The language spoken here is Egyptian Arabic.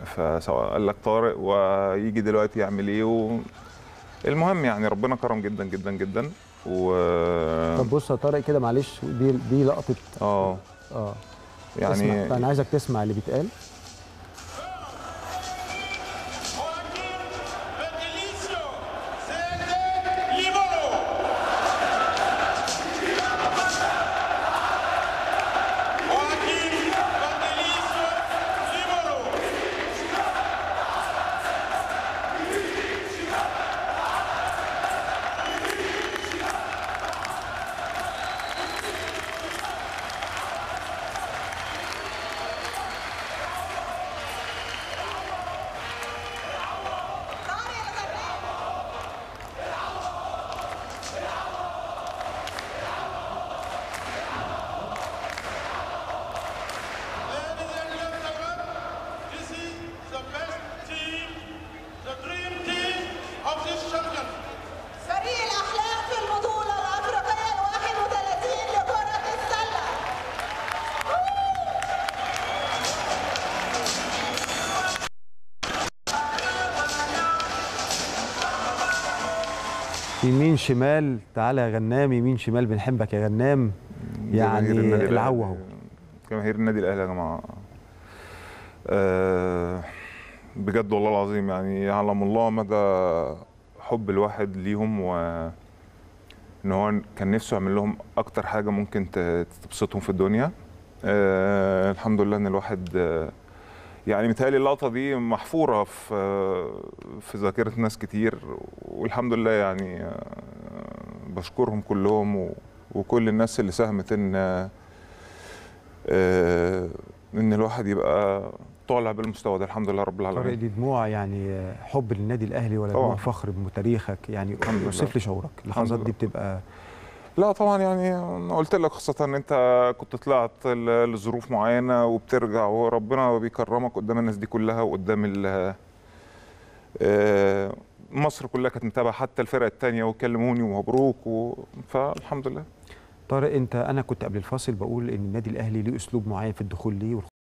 فسواء قال لك طارق ويجي دلوقتي يعمل ايه و... المهم يعني ربنا كرم جدا جدا جدا و طب بص يا طارق كده معلش دي دي لقطه اه اه يعني اسمع انا عايزك تسمع اللي بيتقال Joaquín Betilicio, Sede Liboro. Joaquín Betilicio, Liboro. Ladies and gentlemen, this is the best team, the dream team of this champion. فريق الأحلام في البطولة الأفريقية الواحد وثلاثين لكرة السلة يمين شمال تعالى يا غنام يمين شمال بنحبك يا غنام يعني جماهير النادي العو الأهلي- اهو جماهير النادي الاهلي يا جماعه آه بجد والله العظيم يعني يعلم الله مدى حب الواحد ليهم و ان هو كان نفسه يعمل لهم اكتر حاجه ممكن ت- تبسطهم في الدنيا آه الحمد لله ان الواحد آه يعني متهيألي اللقطه دي محفوره في في ذاكره ناس كتير والحمد لله يعني آه بشكرهم كلهم و- وكل الناس اللي ساهمت ان آه آه، ان الواحد يبقى طالع بالمستوى ده الحمد لله رب طارق العالمين دي دموع يعني حب للنادي الاهلي ولا طبعاً. دموع فخر بتاريخك يعني الحمد لله. اوصف لي شعورك اللحظات لله. دي بتبقى لا طبعا يعني انا قلت لك خاصه ان انت كنت طلعت ل- لظروف معينه وبترجع وربنا بيكرمك قدام الناس دي كلها وقدام ال آه، مصر كلها كانت متابعه حتى الفرق الثانيه وكلموني ومبروك و... فالحمد لله طارق انت انا كنت قبل الفاصل بقول ان النادي الاهلي ليه اسلوب معين في الدخول ليه